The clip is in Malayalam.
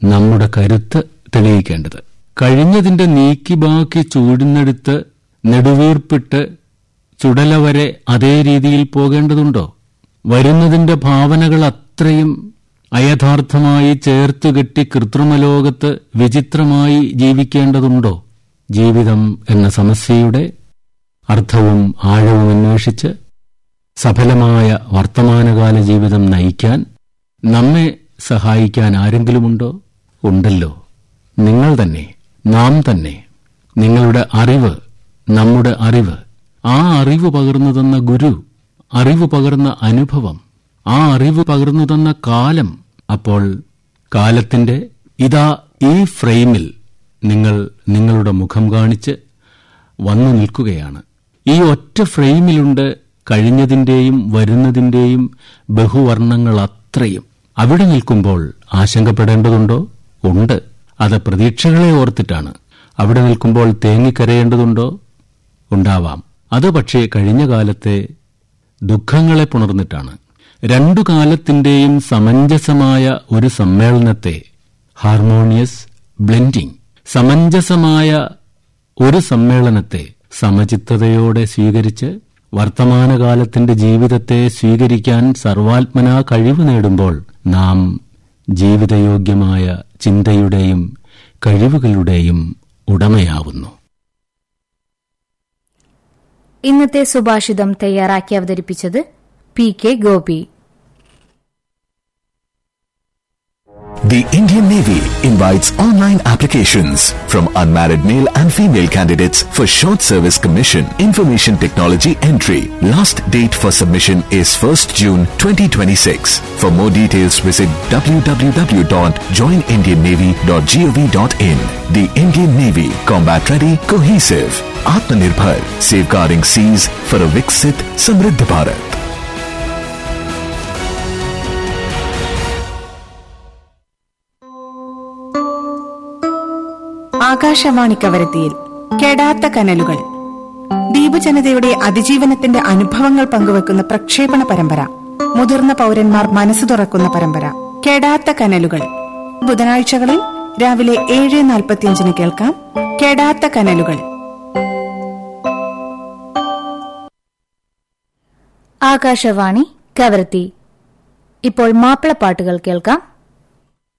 നമ്മുടെ കരുത്ത് തെളിയിക്കേണ്ടത് കഴിഞ്ഞതിന്റെ നീക്കി ബാക്കി ചൂടുന്നെടുത്ത് നെടുവീർപ്പിട്ട് ചുടല വരെ അതേ രീതിയിൽ പോകേണ്ടതുണ്ടോ വരുന്നതിന്റെ ഭാവനകൾ അത്രയും അയഥാർത്ഥമായി ചേർത്തുകെട്ടി കൃത്രിമലോകത്ത് വിചിത്രമായി ജീവിക്കേണ്ടതുണ്ടോ ജീവിതം എന്ന സമസ്യയുടെ അർത്ഥവും ആഴവും അന്വേഷിച്ച് സഫലമായ വർത്തമാനകാല ജീവിതം നയിക്കാൻ നമ്മെ സഹായിക്കാൻ ആരെങ്കിലുമുണ്ടോ ഉണ്ടല്ലോ നിങ്ങൾ തന്നെ നാം തന്നെ നിങ്ങളുടെ അറിവ് നമ്മുടെ അറിവ് ആ അറിവ് പകർന്നു തന്ന ഗുരു അറിവ് പകർന്ന അനുഭവം ആ അറിവ് പകർന്നു തന്ന കാലം അപ്പോൾ കാലത്തിന്റെ ഇതാ ഈ ഫ്രെയിമിൽ നിങ്ങൾ നിങ്ങളുടെ മുഖം കാണിച്ച് വന്നു നിൽക്കുകയാണ് ഈ ഒറ്റ ഫ്രെയിമിലുണ്ട് കഴിഞ്ഞതിന്റെയും വരുന്നതിന്റെയും ബഹുവർണ്ണങ്ങൾ അത്രയും അവിടെ നിൽക്കുമ്പോൾ ആശങ്കപ്പെടേണ്ടതുണ്ടോ ഉണ്ട് അത് പ്രതീക്ഷകളെ ഓർത്തിട്ടാണ് അവിടെ നിൽക്കുമ്പോൾ തേങ്ങിക്കരയേണ്ടതുണ്ടോ ഉണ്ടാവാം അത് പക്ഷേ കഴിഞ്ഞ കാലത്തെ ദുഃഖങ്ങളെ പുണർന്നിട്ടാണ് രണ്ടു കാലത്തിന്റെയും സമഞ്ജസമായ ഒരു സമ്മേളനത്തെ ഹാർമോണിയസ് ബ്ലെൻഡിംഗ് സമഞ്ജസമായ ഒരു സമ്മേളനത്തെ സമചിത്തതയോടെ സ്വീകരിച്ച് വർത്തമാനകാലത്തിന്റെ ജീവിതത്തെ സ്വീകരിക്കാൻ സർവാത്മനാ കഴിവ് നേടുമ്പോൾ നാം ജീവിതയോഗ്യമായ ചിന്തയുടെയും കഴിവുകളുടെയും ഉടമയാവുന്നു ഇന്നത്തെ സുഭാഷിതം തയ്യാറാക്കി അവതരിപ്പിച്ചത് P K Gopi The Indian Navy invites online applications from unmarried male and female candidates for short service commission information technology entry. Last date for submission is 1st June 2026. For more details visit www.joinindiannavy.gov.in. The Indian Navy combat ready, cohesive, Atmanirbhar, safeguarding seas for a Viksit Samriddha Bharat. Akashvani കവരത്തിയിൽ കെടാത്ത കനലുകൾ ദ്വീപ് ജനതയുടെ അതിജീവനത്തിന്റെ അനുഭവങ്ങൾ പങ്കുവെക്കുന്ന പ്രക്ഷേപണ പരമ്പര മുതിർന്ന പൗരന്മാർ മനസ്സു തുറക്കുന്ന പരമ്പര കെടാത്ത കനലുകൾ ബുധനാഴ്ചകളിൽ രാവിലെ ഏഴ് നാൽപ്പത്തിയഞ്ചിന് കേൾക്കാം കെടാത്ത കനലുകൾ ആകാശവാണി കവരത്തി ഇപ്പോൾ മാപ്പിളപ്പാട്ടുകൾ കേൾക്കാം